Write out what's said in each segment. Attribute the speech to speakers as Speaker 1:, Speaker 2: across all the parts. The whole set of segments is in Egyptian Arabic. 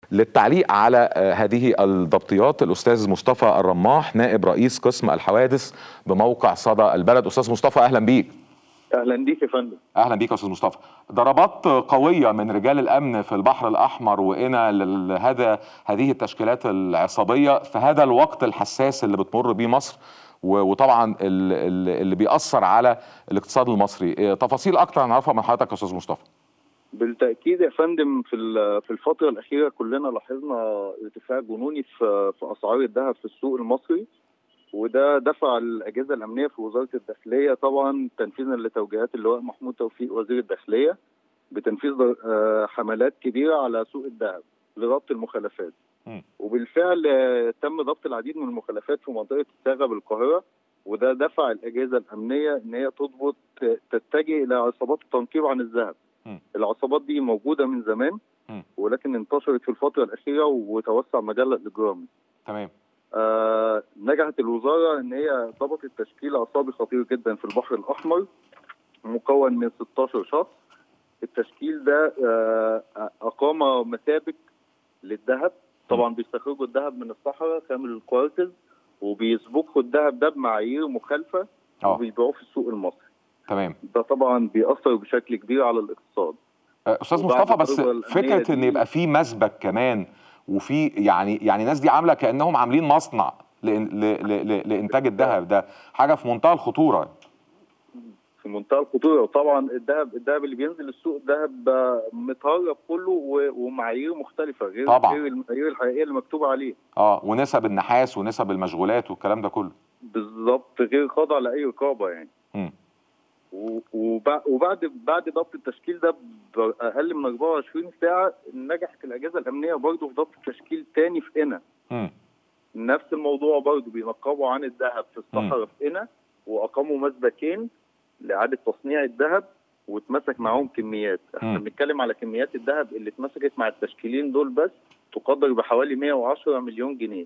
Speaker 1: للتعليق على آه، هذه الضبطيات الاستاذ مصطفى الرماح نائب رئيس قسم الحوادث بموقع صدى البلد استاذ مصطفى اهلا بيك
Speaker 2: اهلا بيك يا فندم
Speaker 1: اهلا بيك يا استاذ مصطفى ضربات قويه من رجال الامن في البحر الاحمر وإنا هذا هذه التشكيلات العصابيه في هذا الوقت الحساس اللي بتمر بيه مصر و- وطبعا ال- ال- اللي بيأثر على الاقتصاد المصري إيه، تفاصيل اكتر هنعرفها من حضرتك يا استاذ مصطفى
Speaker 2: بالتاكيد يا فندم في ال- في الفتره الاخيره كلنا لاحظنا ارتفاع جنوني في في اسعار الذهب في السوق المصري وده دفع الاجهزه الامنيه في وزاره الداخليه طبعا تنفيذا لتوجيهات اللواء محمود توفيق وزير الداخليه بتنفيذ آه، حملات كبيره على سوق الذهب لربط المخالفات
Speaker 1: م.
Speaker 2: وبالفعل آه، تم ضبط العديد من المخالفات في منطقه الساغه بالقاهره وده دفع الاجهزه الامنيه ان هي تضبط تتجه الى عصابات التنقيب عن الذهب
Speaker 1: م.
Speaker 2: العصابات دي موجوده من زمان
Speaker 1: م.
Speaker 2: ولكن انتشرت في الفتره الاخيره وتوسع مجال الاجرام
Speaker 1: تمام
Speaker 2: آه نجحت الوزاره ان هي ضبطت تشكيل عصابي خطير جدا في البحر الاحمر مكون من 16 شخص التشكيل ده آه اقام مسابك للذهب طبعا بيستخرجوا الذهب من الصحراء كامل الكوارتز وبيسبقوا الذهب ده بمعايير مخالفه
Speaker 1: اه
Speaker 2: وبيبيعوه في السوق المصري
Speaker 1: تمام
Speaker 2: ده طبعا بيأثر بشكل كبير على الاقتصاد
Speaker 1: آه، استاذ
Speaker 2: وبعد
Speaker 1: مصطفى بس
Speaker 2: التجربة الأمنية
Speaker 1: فكره ان
Speaker 2: دي-
Speaker 1: يبقى في مسبك كمان وفي يعني يعني الناس دي عامله كانهم عاملين مصنع لإن- ل- ل- ل- لانتاج الذهب ده حاجه في منتهى الخطوره
Speaker 2: في منتهى الخطوره وطبعا الذهب الذهب اللي بينزل السوق ذهب آه، متهرب كله و- ومعايير مختلفه غير
Speaker 1: طبعاً.
Speaker 2: غير المعايير الحقيقيه اللي مكتوب عليه
Speaker 1: اه ونسب النحاس ونسب المشغولات والكلام ده كله
Speaker 2: بالظبط غير خاضع لاي رقابه يعني
Speaker 1: مم.
Speaker 2: و- وبع- وبعد بعد ضبط التشكيل ده باقل من 24 ساعه نجحت الاجهزه الامنيه برضه في ضبط تشكيل تاني في قنا
Speaker 1: مم.
Speaker 2: نفس الموضوع برضه بينقبوا عن الذهب في الصحراء في قنا واقاموا مسبكين لاعاده تصنيع الذهب واتمسك معاهم كميات احنا
Speaker 1: مم.
Speaker 2: بنتكلم على كميات الذهب اللي اتمسكت مع التشكيلين دول بس تقدر بحوالي 110 مليون جنيه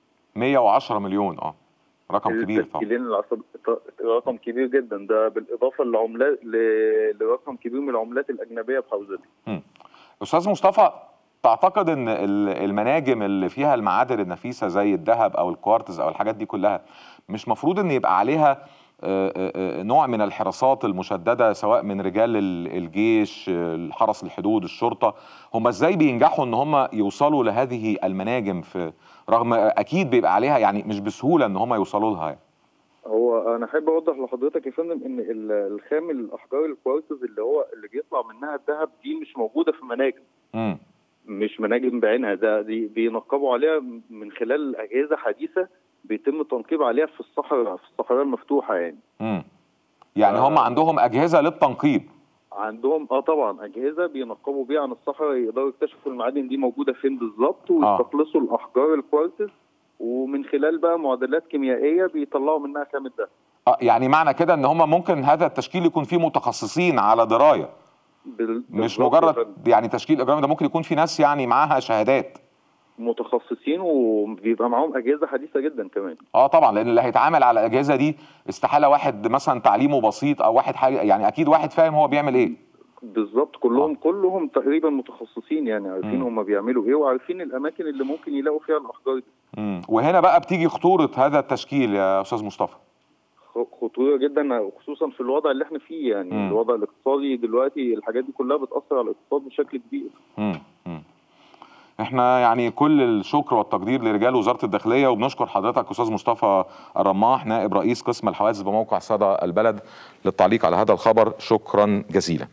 Speaker 1: 110 مليون اه رقم كبير طبعا
Speaker 2: التشكيلين العصب رقم كبير جدا ده بالاضافه للعملات ل- لرقم كبير من العملات الاجنبيه بحوزتها
Speaker 1: استاذ مصطفى تعتقد ان ال- المناجم اللي فيها المعادن النفيسه زي الذهب او الكوارتز او الحاجات دي كلها مش مفروض ان يبقى عليها آه، آه، آه، نوع من الحراسات المشدده سواء من رجال ال- الجيش آه، الحرس الحدود الشرطه هم ازاي بينجحوا ان هم يوصلوا لهذه المناجم في رغم اكيد بيبقى عليها يعني مش بسهوله ان هم يوصلوا لها يعني.
Speaker 2: هو انا احب اوضح لحضرتك يا فندم ان ال- الخام الاحجار الكوارتز اللي هو اللي بيطلع منها الذهب دي مش موجوده في مناجم
Speaker 1: امم
Speaker 2: مش مناجم بعينها ده دي بينقبوا عليها من خلال اجهزه حديثه بيتم التنقيب عليها في الصحراء في الصحراء المفتوحه يعني
Speaker 1: امم يعني هم
Speaker 2: آه.
Speaker 1: عندهم اجهزه للتنقيب
Speaker 2: عندهم اه طبعا اجهزه بينقبوا بيها عن الصحراء يقدروا يكتشفوا المعادن دي موجوده فين بالظبط ويستخلصوا الاحجار الكوارتز ومن خلال بقى معادلات كيميائيه بيطلعوا منها خام الذهب
Speaker 1: آه، يعني معنى كده ان هم ممكن هذا التشكيل يكون فيه متخصصين على درايه
Speaker 2: بال-
Speaker 1: مش
Speaker 2: بالظبط يا فندم.
Speaker 1: مجرد يعني تشكيل اجرامي ده ممكن يكون في ناس يعني معاها شهادات
Speaker 2: متخصصين وبيبقى معاهم اجهزه حديثه جدا كمان
Speaker 1: اه طبعا لان اللي هيتعامل على الاجهزه دي استحاله واحد مثلا تعليمه بسيط او واحد حاجه يعني اكيد واحد فاهم هو بيعمل ايه
Speaker 2: بالظبط كلهم كلهم تقريبا متخصصين يعني عارفين
Speaker 1: مم.
Speaker 2: هم بيعملوا ايه وعارفين الاماكن اللي ممكن يلاقوا فيها الاحجار دي
Speaker 1: مم. وهنا بقى بتيجي خطوره هذا التشكيل يا استاذ مصطفى
Speaker 2: خ- خطوره جدا خصوصا في الوضع اللي احنا فيه يعني
Speaker 1: مم.
Speaker 2: الوضع الاقتصادي دلوقتي الحاجات دي كلها بتاثر على الاقتصاد بشكل كبير
Speaker 1: مم. مم. احنا يعني كل الشكر والتقدير لرجال وزاره الداخليه وبنشكر حضرتك استاذ مصطفى الرماح نائب رئيس قسم الحوادث بموقع صدى البلد للتعليق على هذا الخبر شكرا جزيلا